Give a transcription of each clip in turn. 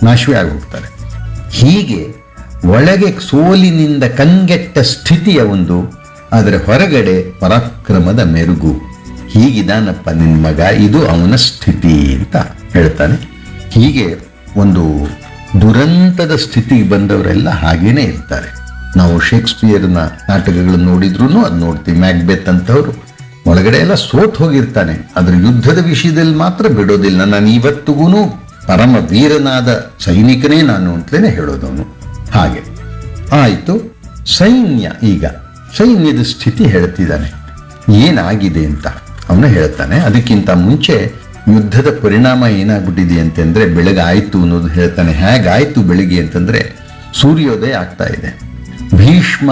ನಾಶವೇ ಆಗಿ ಹೋಗ್ತಾರೆ ಹೀಗೆ ಒಳಗೆ ಸೋಲಿನಿಂದ ಕಂಗೆಟ್ಟ ಸ್ಥಿತಿಯ ಒಂದು ಆದರೆ ಹೊರಗಡೆ ಪರಾಕ್ರಮದ ಮೆರುಗು ಹೀಗಿದಾನಪ್ಪ ನಿನ್ನ ಮಗ ಇದು ಅವನ ಸ್ಥಿತಿ ಅಂತ ಹೇಳ್ತಾನೆ ಹೀಗೆ ಒಂದು ದುರಂತದ ಸ್ಥಿತಿಗೆ ಬಂದವರೆಲ್ಲ ಹಾಗೇನೆ ಇರ್ತಾರೆ ನಾವು ಶೇಕ್ಸ್ಪಿಯರ್ನ ನಾಟಕಗಳನ್ನು ನೋಡಿದ್ರು ಅದು ನೋಡ್ತೀವಿ ಮ್ಯಾಕ್ಬೆತ್ ಅಂತವರು ಒಳಗಡೆ ಎಲ್ಲ ಸೋತ್ ಹೋಗಿರ್ತಾನೆ ಅದ್ರ ಯುದ್ಧದ ವಿಷಯದಲ್ಲಿ ಮಾತ್ರ ಬಿಡೋದಿಲ್ಲ ನಾನು ಇವತ್ತಿಗೂ ಪರಮ ವೀರನಾದ ಸೈನಿಕನೇ ನಾನು ಅಂತಲೇ ಹೇಳೋದವನು ಹಾಗೆ ಆಯಿತು ಸೈನ್ಯ ಈಗ ಸೈನ್ಯದ ಸ್ಥಿತಿ ಹೇಳ್ತಿದ್ದಾನೆ ಏನಾಗಿದೆ ಅಂತ ಅವನು ಹೇಳ್ತಾನೆ ಅದಕ್ಕಿಂತ ಮುಂಚೆ ಯುದ್ಧದ ಪರಿಣಾಮ ಏನಾಗ್ಬಿಟ್ಟಿದೆ ಅಂತಂದ್ರೆ ಬೆಳಗಾಯ್ತು ಅನ್ನೋದು ಹೇಳ್ತಾನೆ ಹೇಗಾಯ್ತು ಬೆಳಿಗ್ಗೆ ಅಂತಂದ್ರೆ ಸೂರ್ಯೋದಯ ಆಗ್ತಾ ಇದೆ ಭೀಷ್ಮ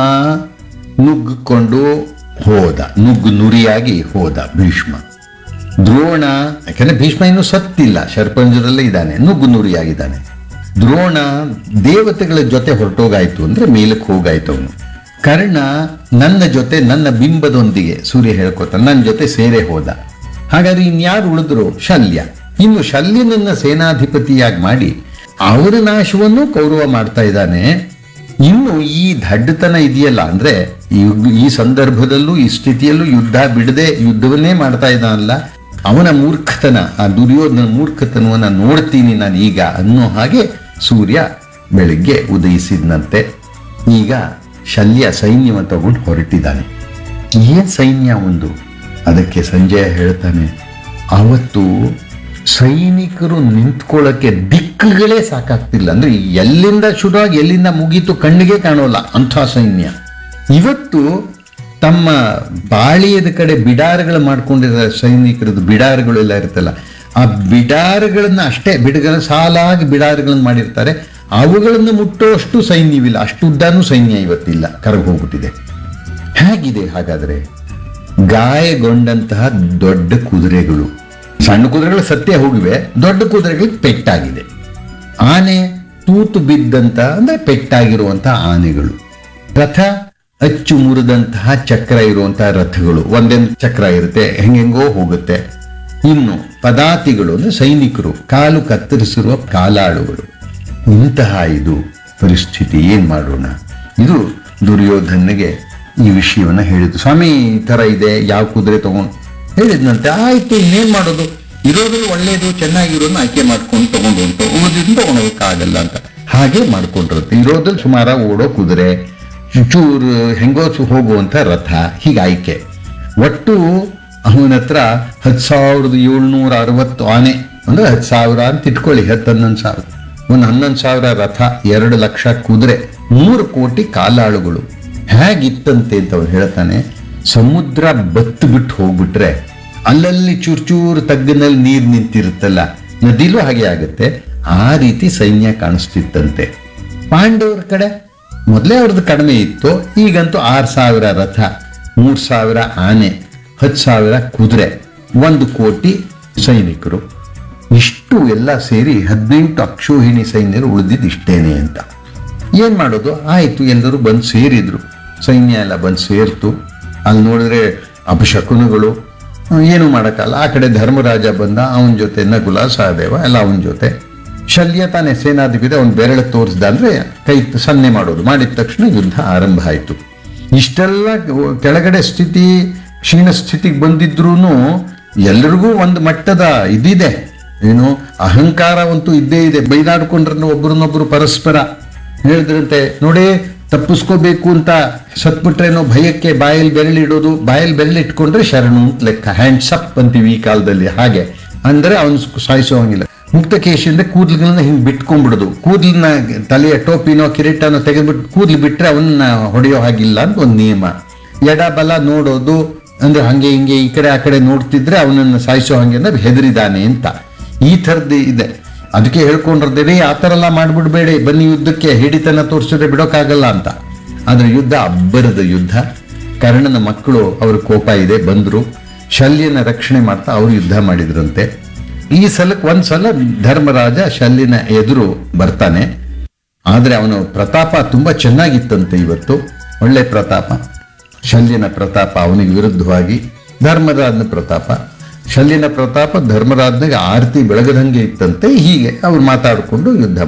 ನುಗ್ಗಿಕೊಂಡು ಹೋದ ನುಗ್ಗು ನುರಿಯಾಗಿ ಹೋದ ಭೀಷ್ಮ ದ್ರೋಣ ಯಾಕಂದ್ರೆ ಭೀಷ್ಮ ಇನ್ನೂ ಸತ್ತಿಲ್ಲ ಶರ್ಪಂಜರಲ್ಲೇ ಇದ್ದಾನೆ ನುಗ್ಗು ನುರಿಯಾಗಿದ್ದಾನೆ ದ್ರೋಣ ದೇವತೆಗಳ ಜೊತೆ ಹೊರಟೋಗಾಯ್ತು ಅಂದ್ರೆ ಮೇಲಕ್ಕೆ ಹೋಗಾಯ್ತು ಅವನು ಕರ್ಣ ನನ್ನ ಜೊತೆ ನನ್ನ ಬಿಂಬದೊಂದಿಗೆ ಸೂರ್ಯ ಹೇಳ್ಕೊತಾನೆ ನನ್ನ ಜೊತೆ ಸೇರೆ ಹೋದ ಹಾಗಾದ್ರೆ ಇನ್ಯಾರು ಉಳಿದ್ರು ಶಲ್ಯ ಇನ್ನು ಶಲ್ಯನನ್ನ ಸೇನಾಧಿಪತಿಯಾಗಿ ಮಾಡಿ ಅವರ ನಾಶವನ್ನು ಕೌರವ ಮಾಡ್ತಾ ಇದ್ದಾನೆ ಇನ್ನು ಈ ದಡ್ಡತನ ಇದೆಯಲ್ಲ ಅಂದ್ರೆ ಈ ಈ ಸಂದರ್ಭದಲ್ಲೂ ಈ ಸ್ಥಿತಿಯಲ್ಲೂ ಯುದ್ಧ ಬಿಡದೆ ಯುದ್ಧವನ್ನೇ ಮಾಡ್ತಾ ಇದ್ದಾನಲ್ಲ ಅವನ ಮೂರ್ಖತನ ಆ ದುರ್ಯೋಧನ ಮೂರ್ಖತನವನ್ನ ನೋಡ್ತೀನಿ ನಾನು ಈಗ ಅನ್ನೋ ಹಾಗೆ ಸೂರ್ಯ ಬೆಳಿಗ್ಗೆ ಉದಯಿಸಿದ್ನಂತೆ ಈಗ ಶಲ್ಯ ಸೈನ್ಯವ ತಗೊಂಡು ಹೊರಟಿದ್ದಾನೆ ಏನ್ ಸೈನ್ಯ ಒಂದು ಅದಕ್ಕೆ ಸಂಜಯ ಹೇಳ್ತಾನೆ ಅವತ್ತು ಸೈನಿಕರು ನಿಂತ್ಕೊಳ್ಳೋಕೆ ದಿಕ್ಕುಗಳೇ ಸಾಕಾಗ್ತಿಲ್ಲ ಅಂದ್ರೆ ಎಲ್ಲಿಂದ ಶುರುವಾಗಿ ಎಲ್ಲಿಂದ ಮುಗೀತು ಕಣ್ಣಿಗೆ ಕಾಣೋಲ್ಲ ಅಂಥ ಸೈನ್ಯ ಇವತ್ತು ತಮ್ಮ ಬಾಳಿಯದ ಕಡೆ ಬಿಡಾರಗಳು ಮಾಡ್ಕೊಂಡಿರೋ ಸೈನಿಕರದ್ದು ಬಿಡಾರಗಳೆಲ್ಲ ಇರುತ್ತಲ್ಲ ಆ ಬಿಡಾರಗಳನ್ನ ಅಷ್ಟೇ ಬಿಡಗಳ ಸಾಲಾಗಿ ಬಿಡಾರಗಳನ್ನ ಮಾಡಿರ್ತಾರೆ ಅವುಗಳನ್ನು ಮುಟ್ಟೋಷ್ಟು ಸೈನ್ಯವಿಲ್ಲ ಅಷ್ಟು ಉದ್ದಾನೂ ಸೈನ್ಯ ಇವತ್ತಿಲ್ಲ ಕರಗಿ ಹೋಗ್ಬಿಟ್ಟಿದೆ ಹೇಗಿದೆ ಹಾಗಾದ್ರೆ ಗಾಯಗೊಂಡಂತಹ ದೊಡ್ಡ ಕುದುರೆಗಳು ಸಣ್ಣ ಕುದುರೆಗಳು ಸತ್ಯ ಹೋಗಿವೆ ದೊಡ್ಡ ಕುದುರೆಗಳಿಗೆ ಪೆಟ್ಟಾಗಿದೆ ಆನೆ ತೂತು ಬಿದ್ದಂತ ಅಂದ್ರೆ ಪೆಟ್ಟಾಗಿರುವಂತಹ ಆನೆಗಳು ರಥ ಅಚ್ಚು ಮುರಿದಂತಹ ಚಕ್ರ ಇರುವಂತಹ ರಥಗಳು ಒಂದೊಂದು ಚಕ್ರ ಇರುತ್ತೆ ಹೆಂಗೆಂಗೋ ಹೋಗುತ್ತೆ ಇನ್ನು ಪದಾತಿಗಳು ಅಂದ್ರೆ ಸೈನಿಕರು ಕಾಲು ಕತ್ತರಿಸಿರುವ ಕಾಲಾಳುಗಳು ಇಂತಹ ಇದು ಪರಿಸ್ಥಿತಿ ಏನ್ ಮಾಡೋಣ ಇದು ದುರ್ಯೋಧನಿಗೆ ಈ ವಿಷಯವನ್ನ ಹೇಳಿದ್ದು ಸ್ವಾಮಿ ಈ ತರ ಇದೆ ಯಾವ ಕುದುರೆ ತಗೊಂಡು ಹೇಳಿದ್ನಂತೆ ಆಯ್ತು ಇನ್ನೇನ್ ಮಾಡೋದು ಇರೋದ್ರಲ್ಲಿ ಒಳ್ಳೇದು ಚೆನ್ನಾಗಿರೋದನ್ನ ಆಯ್ಕೆ ಮಾಡ್ಕೊಂಡು ತಗೊಂಡು ಅಂತ ಓದಿದ್ದು ತಗೊಂಡೋಗಕ್ಕಾಗಲ್ಲ ಅಂತ ಹಾಗೆ ಮಾಡ್ಕೊಂಡಿರುತ್ತೆ ಇರೋದ್ರಲ್ಲಿ ಸುಮಾರ ಓಡೋ ಕುದುರೆ ಚೂರು ಹೆಂಗೋ ಸು- ಹೋಗುವಂತ ರಥ ಹೀಗೆ ಆಯ್ಕೆ ಒಟ್ಟು ಅವನ ಹತ್ರ ಹತ್ತು ಸಾವಿರದ ಏಳ್ನೂರ ಅರವತ್ತು ಆನೆ ಅಂದ್ರೆ ಹತ್ತು ಸಾವಿರ ಅಂತ ಇಟ್ಕೊಳ್ಳಿ ಹತ್ತು ಹನ್ನೊಂದು ಸಾವಿರ ಒಂದು ಹನ್ನೊಂದು ಸಾವಿರ ರಥ ಎರಡು ಲಕ್ಷ ಕುದುರೆ ಮೂರು ಕೋಟಿ ಕಾಲಾಳುಗಳು ಹೇಗಿತ್ತಂತೆ ಅಂತ ಅವ್ರು ಹೇಳ್ತಾನೆ ಸಮುದ್ರ ಬತ್ತು ಬಿಟ್ಟು ಹೋಗ್ಬಿಟ್ರೆ ಅಲ್ಲಲ್ಲಿ ಚೂರ್ ಚೂರು ತಗ್ಗಿನಲ್ಲಿ ನೀರು ನಿಂತಿರುತ್ತಲ್ಲ ನದಿಲೂ ಹಾಗೆ ಆಗುತ್ತೆ ಆ ರೀತಿ ಸೈನ್ಯ ಕಾಣಿಸ್ತಿತ್ತಂತೆ ಪಾಂಡವರ ಕಡೆ ಮೊದಲೇ ಅವ್ರದ್ದು ಕಡಿಮೆ ಇತ್ತು ಈಗಂತೂ ಆರು ಸಾವಿರ ರಥ ಮೂರು ಸಾವಿರ ಆನೆ ಹತ್ತು ಸಾವಿರ ಕುದುರೆ ಒಂದು ಕೋಟಿ ಸೈನಿಕರು ಇಷ್ಟು ಎಲ್ಲ ಸೇರಿ ಹದಿನೆಂಟು ಅಕ್ಷೋಹಿಣಿ ಸೈನ್ಯರು ಉಳಿದಿದ್ದು ಇಷ್ಟೇನೆ ಅಂತ ಏನ್ ಮಾಡೋದು ಆಯ್ತು ಎಲ್ಲರೂ ಬಂದು ಸೇರಿದ್ರು ಸೈನ್ಯ ಎಲ್ಲ ಬಂದು ಸೇರ್ತು ಅಲ್ಲಿ ನೋಡಿದ್ರೆ ಅಪಶಕುನಗಳು ಏನು ಮಾಡೋಕ್ಕಲ್ಲ ಆ ಕಡೆ ಧರ್ಮರಾಜ ಬಂದ ಅವನ ಜೊತೆ ನಕುಲ ಸಹದೇವ ಎಲ್ಲ ಅವನ ಜೊತೆ ಶಲ್ಯ ತಾನೇ ಸೇನಾಧಿಪತಿ ಅವನ್ ಬೆರಳು ತೋರಿಸ್ದ ಅಂದ್ರೆ ಕೈ ಸನ್ನೆ ಮಾಡೋದು ಮಾಡಿದ ತಕ್ಷಣ ಯುದ್ಧ ಆರಂಭ ಆಯಿತು ಇಷ್ಟೆಲ್ಲ ಕೆಳಗಡೆ ಸ್ಥಿತಿ ಕ್ಷೀಣ ಸ್ಥಿತಿಗೆ ಬಂದಿದ್ರೂ ಎಲ್ರಿಗೂ ಒಂದು ಮಟ್ಟದ ಇದಿದೆ ಏನು ಅಹಂಕಾರವಂತೂ ಇದ್ದೇ ಇದೆ ಬೈದಾಡ್ಕೊಂಡ್ರೆ ಒಬ್ರನ್ನೊಬ್ರು ಪರಸ್ಪರ ಹೇಳಿದ್ರಂತೆ ನೋಡಿ ತಪ್ಪಿಸ್ಕೋಬೇಕು ಅಂತ ಸತ್ಬಿಟ್ರೇನೋ ಭಯಕ್ಕೆ ಬಾಯಲ್ಲಿ ಬೆರಳಿಡೋದು ಬಾಯಲ್ಲಿ ಬೆರಳಿಟ್ಕೊಂಡ್ರೆ ಶರಣು ಅಂತ ಲೆಕ್ಕ ಹ್ಯಾಂಡ್ಸ್ ಅಪ್ ಅಂತೀವಿ ಈ ಕಾಲದಲ್ಲಿ ಹಾಗೆ ಅಂದ್ರೆ ಅವನು ಸಾಯಿಸೋಂಗಿಲ್ಲ ಮುಕ್ತಕೇಶಿಂದ ಕೂದಲುಗಳನ್ನ ಹಿಂಗೆ ಬಿಟ್ಕೊಂಡ್ಬಿಡೋದು ಕೂದಲನ್ನ ತಲೆಯ ಟೋಪಿನೋ ಕಿರೀಟನೋ ತೆಗೆದ್ಬಿಟ್ಟು ಕೂದಲು ಬಿಟ್ರೆ ಅವನ್ನ ಹೊಡೆಯೋ ಹಾಗಿಲ್ಲ ಅಂತ ಒಂದು ನಿಯಮ ಎಡ ಬಲ ನೋಡೋದು ಅಂದ್ರೆ ಹಂಗೆ ಹಿಂಗೆ ಈ ಕಡೆ ಆ ಕಡೆ ನೋಡ್ತಿದ್ರೆ ಅವನನ್ನ ಸಾಯಿಸೋ ಹಂಗೆ ಅಂದ್ರೆ ಹೆದರಿದಾನೆ ಅಂತ ಈ ಥರದ್ದು ಇದೆ ಅದಕ್ಕೆ ಹೇಳ್ಕೊಂಡಿರ್ದೇವೆ ಆ ಥರ ಎಲ್ಲ ಮಾಡ್ಬಿಡ್ಬೇಡಿ ಬನ್ನಿ ಯುದ್ಧಕ್ಕೆ ಹಿಡಿತನ ತೋರಿಸಿದ್ರೆ ಬಿಡೋಕ್ಕಾಗಲ್ಲ ಅಂತ ಆದ್ರೆ ಯುದ್ಧ ಅಬ್ಬರದ ಯುದ್ಧ ಕರ್ಣನ ಮಕ್ಕಳು ಅವ್ರ ಕೋಪ ಇದೆ ಬಂದ್ರು ಶಲ್ಯನ ರಕ್ಷಣೆ ಮಾಡ್ತಾ ಅವರು ಯುದ್ಧ ಮಾಡಿದ್ರಂತೆ ಈ ಸಲಕ್ಕೆ ಒಂದ್ಸಲ ಧರ್ಮರಾಜ ಶಲ್ಯನ ಎದುರು ಬರ್ತಾನೆ ಆದ್ರೆ ಅವನ ಪ್ರತಾಪ ತುಂಬಾ ಚೆನ್ನಾಗಿತ್ತಂತೆ ಇವತ್ತು ಒಳ್ಳೆ ಪ್ರತಾಪ ಶಲ್ಯನ ಪ್ರತಾಪ ಅವನಿಗೆ ವಿರುದ್ಧವಾಗಿ ಧರ್ಮರಾಜನ ಪ್ರತಾಪ ಶಲ್ಯನ ಪ್ರತಾಪ ಧರ್ಮರಾಜನಿಗೆ ಆರತಿ ಬೆಳಗದಂಗೆ ಇತ್ತಂತೆ ಹೀಗೆ ಅವ್ರು ಮಾತಾಡಿಕೊಂಡು ಯುದ್ಧ